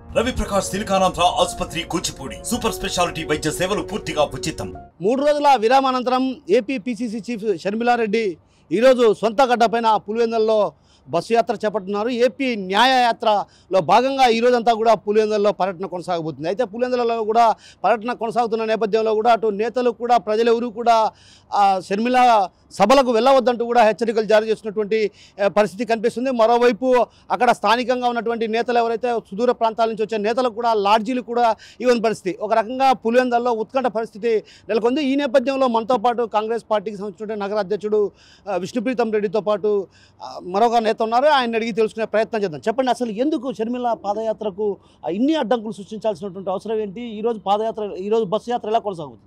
రవి ప్రకాష్ సిలికానాంధ్ర ఆసుపత్రి Kuchipudi super speciality వైద్య సేవలు పూర్తిగా ఉచితం మూడు రోజుల విరామానంతరం ఏపీ పిసిసి చీఫ్ షర్మిలారెడ్డి ఈరోజు సొంత గడ్డపైన పులివెందుల్లో బస్సు యాత్ర చేపడుతున్నారు ఏపీ న్యాయ యాత్రలో భాగంగా ఈ రోజంతా కూడా పులివెందుల్లో పర్యటన కొనసాగబోతుంది అయితే పులివెందులలో కూడా పర్యటన కొనసాగుతున్న నేపథ్యంలో కూడా అటు నేతలు కూడా ప్రజలెవరూ కూడా ఆ, షర్మిల సభలకు వెళ్ళవద్దంటూ కూడా హెచ్చరికలు జారీ చేస్తున్నటువంటి ఆ, పరిస్థితి కనిపిస్తుంది మరోవైపు అక్కడ స్థానికంగా ఉన్నటువంటి నేతలు ఎవరైతే సుదూర ప్రాంతాల నుంచి వచ్చే నేతలకు కూడా లాడ్జీలు కూడా ఇవ్వని పరిస్థితి ఒక రకంగా పులివెందుల్లో ఉత్కంఠ పరిస్థితి నెలకొంది ఈ నేపథ్యంలో మనతో పాటు కాంగ్రెస్ పార్టీకి సంబంధించిన నగర అధ్యక్షుడు ఆ, విష్ణుప్రీతం రెడ్డితో పాటు ఆ, మరొక నేత ఉన్నారు ఆయన అడిగి తెలుసుకునే ప్రయత్నం చేద్దాం చెప్పండి అసలు ఎందుకు షర్మిల పాదయాత్రకు ఆ, ఇన్ని అడ్డంకులు సృష్టించాల్సినటువంటి అవసరం ఏంటి ఈరోజు పాదయాత్ర ఈరోజు బస్సు యాత్ర ఎలా కొనసాగుతుంది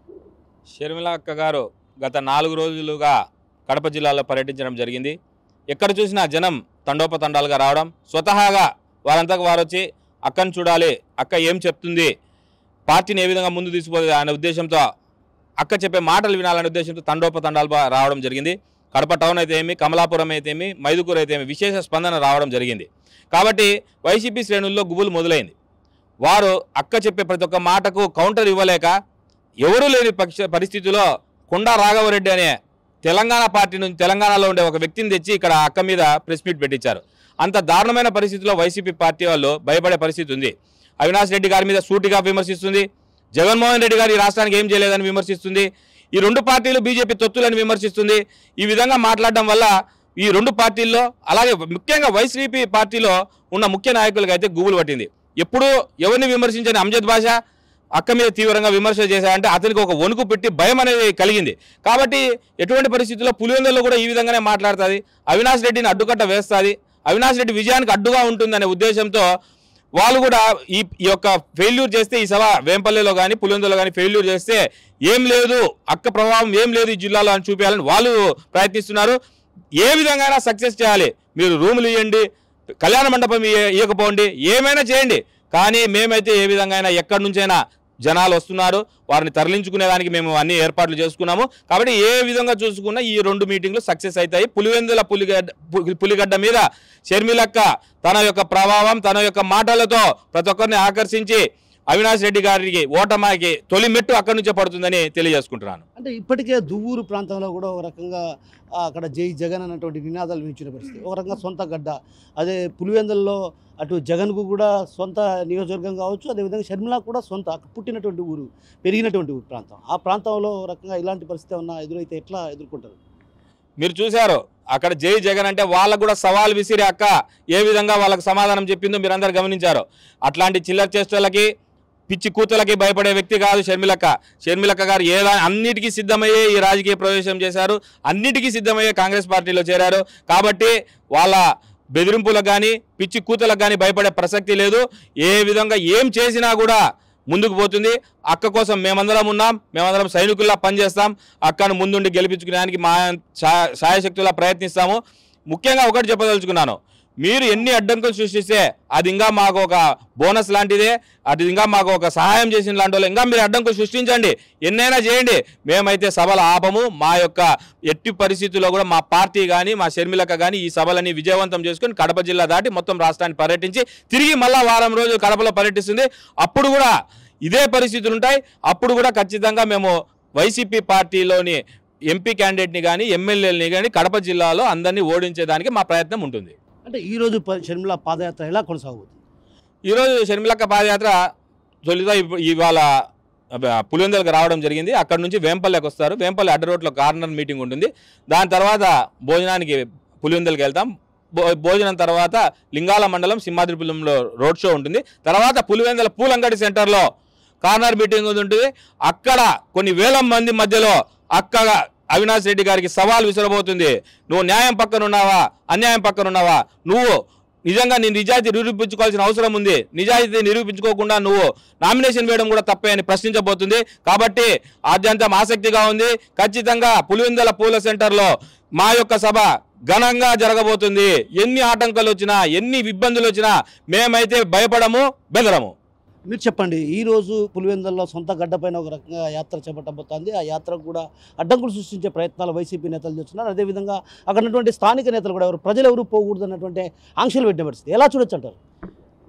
షర్మిల అక్క గారు గత నాలుగు రోజులుగా కడప జిల్లాలో పర్యటించడం జరిగింది ఎక్కడ చూసినా జనం తండోపతండాలుగా రావడం స్వతహాగా వారంతకు వారు వచ్చి అక్కను చూడాలి అక్క ఏం చెప్తుంది పార్టీని ఏ విధంగా ముందు తీసుకుపోతుంది అనే ఉద్దేశంతో అక్క చెప్పే మాటలు వినాలనే ఉద్దేశంతో తండోపతండాలు బా- రావడం జరిగింది కడప టౌన్ అయితే ఏమి కమలాపురం అయితే ఏమి మైదుకూరు అయితే ఏమి విశేష స్పందన రావడం జరిగింది కాబట్టి వైసీపీ శ్రేణుల్లో గుబులు మొదలైంది వారు అక్క చెప్పే ప్రతి ఒక్క మాటకు కౌంటర్ ఇవ్వలేక ఎవరూ లేని పక్ష పరిస్థితిలో కొండా రాఘవరెడ్డి అనే తెలంగాణ పార్టీ నుంచి తెలంగాణలో ఉండే ఒక వ్యక్తిని తెచ్చి ఇక్కడ అక్క మీద ప్రెస్ మీట్ పెట్టించారు అంత దారుణమైన పరిస్థితిలో వైసీపీ పార్టీ వాళ్ళు భయపడే పరిస్థితి ఉంది అవినాష్ రెడ్డి గారి మీద సూటిగా విమర్శిస్తుంది జగన్మోహన్ రెడ్డి గారు ఈ రాష్ట్రానికి ఏం చేయలేదని విమర్శిస్తుంది ఈ రెండు పార్టీలు బీజేపీ తొత్తులని విమర్శిస్తుంది ఈ విధంగా మాట్లాడడం వల్ల ఈ రెండు పార్టీల్లో అలాగే ముఖ్యంగా వైసీపీ పార్టీలో ఉన్న ముఖ్య నాయకులకు అయితే గుబులు పట్టింది ఎప్పుడు ఎవరిని విమర్శించని అంజద్ బాషా అక్క మీద తీవ్రంగా విమర్శ చేశారంటే అతనికి ఒక వణుకు పెట్టి భయం అనేది కలిగింది కాబట్టి ఎటువంటి పరిస్థితుల్లో పులివెందుల్లో కూడా ఈ విధంగానే మాట్లాడుతుంది అవినాష్ రెడ్డిని అడ్డుకట్ట వేస్తుంది అవినాష్ రెడ్డి విజయానికి అడ్డుగా ఉంటుందనే ఉద్దేశంతో వాళ్ళు కూడా ఈ ఈ యొక్క ఫెయిల్యూర్ చేస్తే ఈ సభ వేంపల్లిలో కానీ పులివెందులో కానీ ఫెయిల్యూర్ చేస్తే ఏం లేదు అక్క ప్రభావం ఏం లేదు ఈ జిల్లాలో అని చూపించాలని వాళ్ళు ప్రయత్నిస్తున్నారు ఏ విధంగా సక్సెస్ చేయాలి మీరు రూములు ఇవ్వండి కళ్యాణ మండపం ఇయ్య- ఇవ్వకపోండి ఏమైనా చేయండి కానీ మేమైతే ఏ విధంగా అయినా ఎక్కడి నుంచైనా జనాలు వస్తున్నారు వారిని తరలించుకునేదానికి మేము అన్ని ఏర్పాట్లు చేసుకున్నాము కాబట్టి ఏ విధంగా చూసుకున్నా ఈ రెండు మీటింగ్లు సక్సెస్ అవుతాయి పులివెందుల పులిగడ్డ పు- పులిగడ్డ మీద షర్మిలక్క తన యొక్క ప్రభావం తన యొక్క మాటలతో ప్రతి ఒక్కరిని ఆకర్షించి అవినాష్ రెడ్డి గారికి ఓటమాకి తొలి మెట్టు అక్కడి నుంచే పడుతుందని తెలియజేసుకుంటున్నాను అంటే ఇప్పటికే దువ్వూరు ప్రాంతంలో కూడా ఒక రకంగా ఆ, అక్కడ జై జగన్ అన్నటువంటి నినాదాలు వినిచిన పరిస్థితి ఒక రకంగా సొంత గడ్డ అదే పులివెందుల్లో అటు జగన్కు కూడా సొంత నియోజకవర్గం కావచ్చు అదేవిధంగా షర్మిల కూడా సొంత అక్కడ పుట్టినటువంటి ఊరు పెరిగినటువంటి ఊరు ప్రాంతం ఆ ప్రాంతంలో ఒక రకంగా ఇలాంటి పరిస్థితి ఏమన్నా ఎదురైతే ఎట్లా ఎదుర్కొంటారు మీరు చూశారు అక్కడ జై జగన్ అంటే వాళ్ళకు కూడా సవాల్ విసిరి అక్క ఏ విధంగా వాళ్ళకి సమాధానం చెప్పిందో మీరందరూ గమనించారు అట్లాంటి చిల్లర చేష్టలకి పిచ్చి కూతులకి భయపడే వ్యక్తి కాదు షర్మిలక్క షర్మిలక్క గారు ఏ అన్నిటికీ సిద్ధమయ్యే ఈ రాజకీయ ప్రవేశం చేశారు అన్నిటికీ సిద్ధమయ్యే కాంగ్రెస్ పార్టీలో చేరారు కాబట్టి వాళ్ళ బెదిరింపులకు కానీ పిచ్చి కూతులకు కానీ భయపడే ప్రసక్తి లేదు ఏ విధంగా ఏం చేసినా కూడా ముందుకు పోతుంది అక్క కోసం మేమందరం ఉన్నాం మేమందరం సైనికుల్లా పనిచేస్తాం అక్కను ముందుండి గెలిపించుకోవడానికి మా శా- శాయశక్తులా ప్రయత్నిస్తాము ముఖ్యంగా ఒకటి చెప్పదలుచుకున్నాను మీరు ఎన్ని అడ్డంకులు సృష్టిస్తే అది ఇంకా మాకు ఒక బోనస్ లాంటిదే అది ఇంకా మాకు ఒక సహాయం చేసిన లాంటి వాళ్ళు ఇంకా మీరు అడ్డంకులు సృష్టించండి ఎన్నైనా చేయండి మేమైతే సభలు ఆపము మా యొక్క ఎట్టి పరిస్థితుల్లో కూడా మా పార్టీ కానీ మా షర్మిలక కానీ ఈ సభలని విజయవంతం చేసుకుని కడప జిల్లా దాటి మొత్తం రాష్ట్రాన్ని పర్యటించి తిరిగి మళ్ళా వారం రోజులు కడపలో పర్యటిస్తుంది అప్పుడు కూడా ఇదే పరిస్థితులు ఉంటాయి అప్పుడు కూడా ఖచ్చితంగా మేము వైసీపీ పార్టీలోని ఎంపీ క్యాండిడేట్ని కానీ ఎమ్మెల్యేలని కానీ కడప జిల్లాలో అందరినీ ఓడించేదానికి మా ప్రయత్నం ఉంటుంది అంటే ఈరోజు ప- షర్మిల పాదయాత్ర ఎలా కొనసాగుతుంది ఈరోజు షర్మిలక్క పాదయాత్ర తొలిగా ఇప్పు- ఇవాళ అబ్బ, పులివెందులకు రావడం జరిగింది అక్కడ నుంచి వేంపల్లికి వస్తారు వేంపల్లి అడ్డ రోడ్లో కార్నర్ మీటింగ్ ఉంటుంది దాని తర్వాత భోజనానికి పులివెందులకు వెళ్తాం భో భోజనం తర్వాత లింగాల మండలం సింహాద్రిపులంలో రోడ్ షో ఉంటుంది తర్వాత పులివెందుల పూలంగడి సెంటర్లో కార్నర్ మీటింగ్ ఉంటుంది అక్కడ కొన్ని వేల మంది మధ్యలో అక్కగా అవినాష్ రెడ్డి గారికి సవాల్ విసిరబోతుంది నువ్వు న్యాయం పక్కన ఉన్నావా అన్యాయం పక్కన ఉన్నావా నువ్వు నిజంగా నీ నిజాయితీ నిరూపించుకోవాల్సిన అవసరం ఉంది నిజాయితీ నిరూపించుకోకుండా నువ్వు నామినేషన్ వేయడం కూడా తప్పే అని ప్రశ్నించబోతుంది కాబట్టి ఆద్యంతం ఆసక్తిగా ఉంది ఖచ్చితంగా పులివెందల పూల సెంటర్లో మా యొక్క సభ ఘనంగా జరగబోతుంది ఎన్ని ఆటంకాలు వచ్చినా ఎన్ని ఇబ్బందులు వచ్చినా మేమైతే భయపడము బెదరము మీరు చెప్పండి ఈ రోజు పులివెందుల్లో సొంత గడ్డపైన ఒక రకంగా యాత్ర చేపట్టబోతోంది ఆ యాత్రకు కూడా అడ్డంకులు సృష్టించే ప్రయత్నాలు వైసీపీ నేతలు చేస్తున్నారు అదేవిధంగా అక్కడ ఉన్నటువంటి స్థానిక నేతలు కూడా ఎవరు ప్రజలు ఎవరు పోకూడదు అన్నటువంటి ఆంక్షలు పెట్టిన పరిస్థితి ఎలా చూడొచ్చు అంటారు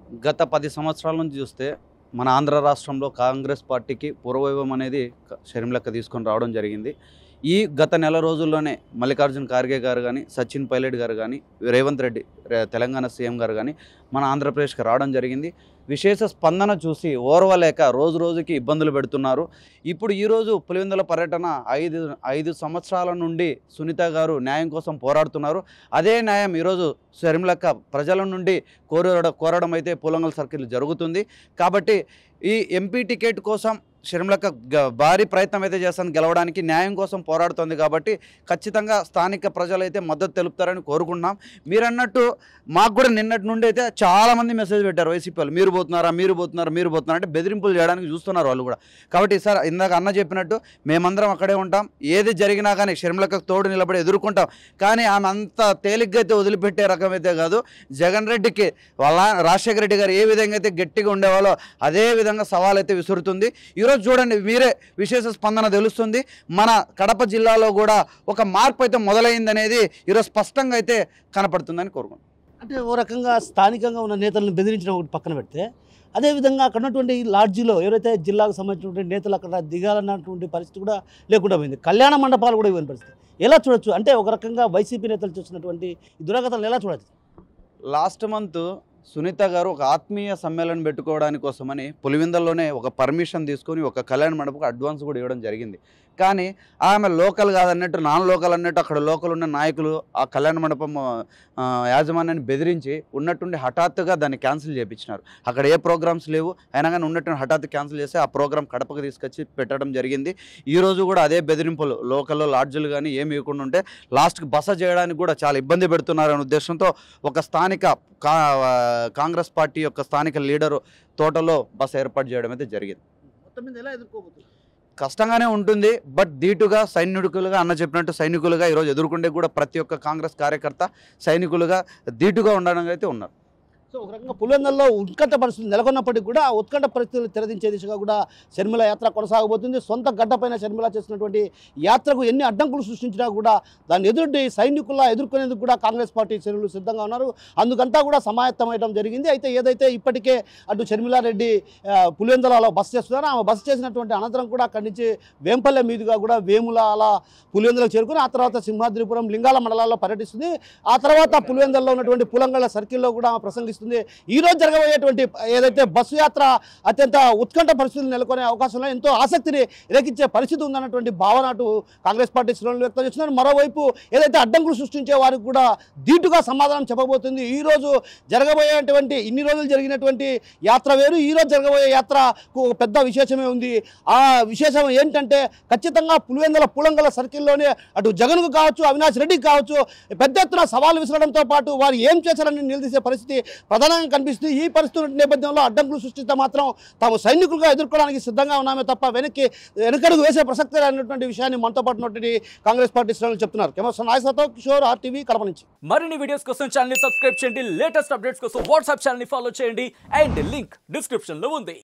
గత పది సంవత్సరాల నుంచి చూస్తే మన ఆంధ్ర రాష్ట్రంలో కాంగ్రెస్ పార్టీకి పూర్వవైభవం అనేది క- షర్మిలక్క తీసుకొని రావడం జరిగింది ఈ గత నెల రోజుల్లోనే మల్లికార్జున్ ఖార్గే గారు కానీ సచిన్ పైలట్ గారు కానీ రేవంత్ రెడ్డి రే- తెలంగాణ సీఎం గారు కానీ మన ఆంధ్రప్రదేశ్కి రావడం జరిగింది విశేష స్పందన చూసి ఓర్వలేక రోజు రోజుకి ఇబ్బందులు పెడుతున్నారు ఇప్పుడు ఈరోజు పులివెందుల పర్యటన ఐదు ఐదు సంవత్సరాల నుండి సునీత గారు న్యాయం కోసం పోరాడుతున్నారు అదే న్యాయం ఈరోజు షర్మిలక్క ప్రజల నుండి కోరడ కోరడం అయితే పూలంగల్ సర్కిల్ జరుగుతుంది కాబట్టి ఈ ఎంపీ టికెట్ కోసం షర్మిలక్క గ- భారీ ప్రయత్నం అయితే చేస్తాను గెలవడానికి న్యాయం కోసం పోరాడుతుంది కాబట్టి ఖచ్చితంగా స్థానిక ప్రజలైతే మద్దతు తెలుపుతారని కోరుకుంటున్నాం మీరు అన్నట్టు మాకు కూడా నిన్నటి నుండి అయితే చాలామంది మెసేజ్ పెట్టారు వైసీపీ వాళ్ళు మీరు పోతున్నారా మీరు పోతున్నారా మీరు పోతున్నారా అంటే బెదిరింపులు చేయడానికి చూస్తున్నారు వాళ్ళు కూడా కాబట్టి సార్ ఇందాక అన్న చెప్పినట్టు మేమందరం అక్కడే ఉంటాం ఏది జరిగినా కానీ షర్మిలక్కకు తోడు నిలబడి ఎదుర్కొంటాం కానీ ఆమె అంత తేలిగ్గా అయితే వదిలిపెట్టే రకమైతే కాదు జగన్ రెడ్డికి వాళ్ళ రాజశేఖర రెడ్డి గారు ఏ విధంగా అయితే గట్టిగా ఉండేవాళ్ళో అదే విధంగా సవాల్ అయితే విసురుతుంది ఈరోజు చూడండి మీరే విశేష స్పందన తెలుస్తుంది మన కడప జిల్లాలో కూడా ఒక మార్పు అయితే మొదలైంది అనేది ఈరోజు స్పష్టంగా అయితే కనపడుతుందని కోరుకుంటున్నాను అంటే ఓ రకంగా స్థానికంగా ఉన్న నేతలను బెదిరించడం ఒకటి పక్కన పెడితే అదేవిధంగా అక్కడ ఉన్నటువంటి ఈ లాడ్జీలో ఎవరైతే జిల్లాకు సంబంధించినటువంటి నేతలు అక్కడ దిగాలన్నటువంటి పరిస్థితి కూడా లేకుండా పోయింది కళ్యాణ మండపాలు కూడా ఇవ్వని పరిస్థితి ఎలా చూడొచ్చు అంటే ఒక రకంగా వైసీపీ నేతలు చూసినటువంటి ఈ దురాగతాలను ఎలా చూడొచ్చు లాస్ట్ మంత్ సునీత గారు ఒక ఆత్మీయ సమ్మేళనం పెట్టుకోవడానికి కోసమని పులివిందల్లోనే ఒక పర్మిషన్ తీసుకొని ఒక కళ్యాణ మండపకు అడ్వాన్స్ కూడా ఇవ్వడం జరిగింది కానీ ఆమె లోకల్ కాదన్నట్టు నాన్ లోకల్ అన్నట్టు అక్కడ లోకల్ ఉన్న నాయకులు ఆ కళ్యాణ మండపం ఆ, యాజమాన్యాన్ని బెదిరించి ఉన్నట్టుండి హఠాత్తుగా దాన్ని క్యాన్సిల్ చేయించినారు అక్కడ ఏ ప్రోగ్రామ్స్ లేవు అయినా కానీ ఉన్నట్టు హఠాత్తు క్యాన్సిల్ చేసి ఆ ప్రోగ్రామ్ కడపకు తీసుకొచ్చి పెట్టడం జరిగింది ఈ రోజు కూడా అదే బెదిరింపులు లోకల్లో లాడ్జులు కానీ ఏమి ఇవ్వకుండా ఉంటే లాస్ట్కి బస చేయడానికి కూడా చాలా ఇబ్బంది పెడుతున్నారనే ఉద్దేశంతో ఒక స్థానిక కా కాంగ్రెస్ పార్టీ యొక్క స్థానిక లీడరు తోటలో బస ఏర్పాటు చేయడం అయితే జరిగింది మొత్తం మీద ఎలా ఎదుర్కోబోతుంది కష్టంగానే ఉంటుంది బట్ ధీటుగా సైనికులుగా అన్న చెప్పినట్టు సైనికులుగా ఈరోజు ఎదుర్కొంటే కూడా ప్రతి ఒక్క కాంగ్రెస్ కార్యకర్త సైనికులుగా ధీటుగా ఉండడం అయితే ఉన్నారు సో ఒక రకంగా పులివెందుల్లో ఉత్కంఠ పరిస్థితులు నెలకొన్నప్పటికీ కూడా ఆ ఉత్కంఠ పరిస్థితులు తెరదించే దిశగా కూడా షర్మిల యాత్ర కొనసాగబోతుంది సొంత గడ్డపైన షర్మిల చేసినటువంటి యాత్రకు ఎన్ని అడ్డంకులు సృష్టించినా కూడా దాన్ని ఎదుటి సైనికుల్లా ఎదుర్కొనేందుకు కూడా కాంగ్రెస్ పార్టీ శ్రేణులు సిద్ధంగా ఉన్నారు అందుకంతా కూడా సమాయత్తమయడం జరిగింది అయితే ఏదైతే ఇప్పటికే అటు షర్మిలారెడ్డి ఆ, పులివెందులలో బస చేస్తున్నారో ఆమె బస చేసినటువంటి అనంతరం కూడా అక్కడి నుంచి వేంపల్లె మీదుగా కూడా వేముల అలా పులివెందులకు చేరుకుని ఆ తర్వాత సింహాద్రిపురం లింగాల మండలాల్లో పర్యటిస్తుంది ఆ తర్వాత పులివెందుల్లో ఉన్నటువంటి పులంగళ్ళ సర్కిల్లో కూడా ఆమె ప్రసంగిస్తుంది ఈ రోజు జరగబోయేటువంటి ఏదైతే బస్సు యాత్ర అత్యంత ఉత్కంఠ పరిస్థితులు నెలకొనే అవకాశంలో ఎంతో ఆసక్తిని రేకించే పరిస్థితి ఉందన్నటువంటి భావన అటు కాంగ్రెస్ పార్టీ శ్రేణులు వ్యక్తం చేస్తున్నారు మరోవైపు ఏదైతే అడ్డంకులు సృష్టించే వారికి కూడా ధీటుగా సమాధానం చెప్పబోతుంది ఈ రోజు జరగబోయేటువంటి ఇన్ని రోజులు జరిగినటువంటి యాత్ర వేరు ఈ రోజు జరగబోయే యాత్రకు ఒక పెద్ద విశేషమే ఉంది ఆ విశేషం ఏంటంటే ఖచ్చితంగా పులివెందుల పులంగల సర్కిల్లోనే అటు జగన్కు కావచ్చు అవినాష్ రెడ్డికి కావచ్చు పెద్ద ఎత్తున సవాలు విసరడంతో పాటు వారు ఏం చేశారని నిలదీసే పరిస్థితి ప్రధానంగా కనిపిస్తుంది ఈ పరిస్థితి నేపథ్యంలో అడ్డంకులు సృష్టిస్తే మాత్రం తాము సైనికులుగా ఎదుర్కోవడానికి సిద్ధంగా ఉన్నామే తప్ప వెనక్కి వెనకడుగు వేసే ప్రసక్తి లేనటువంటి విషయాన్ని మనతో పాటు ఉన్నటువంటి కాంగ్రెస్ పార్టీ శ్రేణులు చెప్తున్నారు కెమెరా నాయసతో కిషోర్ ఆర్టీవీ కడప నుంచి మరిన్ని వీడియోస్ కోసం ఛానల్ ని సబ్స్క్రైబ్ చేయండి లేటెస్ట్ అప్డేట్స్ కోసం వాట్సాప్ ఛానల్ ని ఫాలో చేయండి అండ్ లింక్ డిస్క్రిప్షన్ లో ఉంది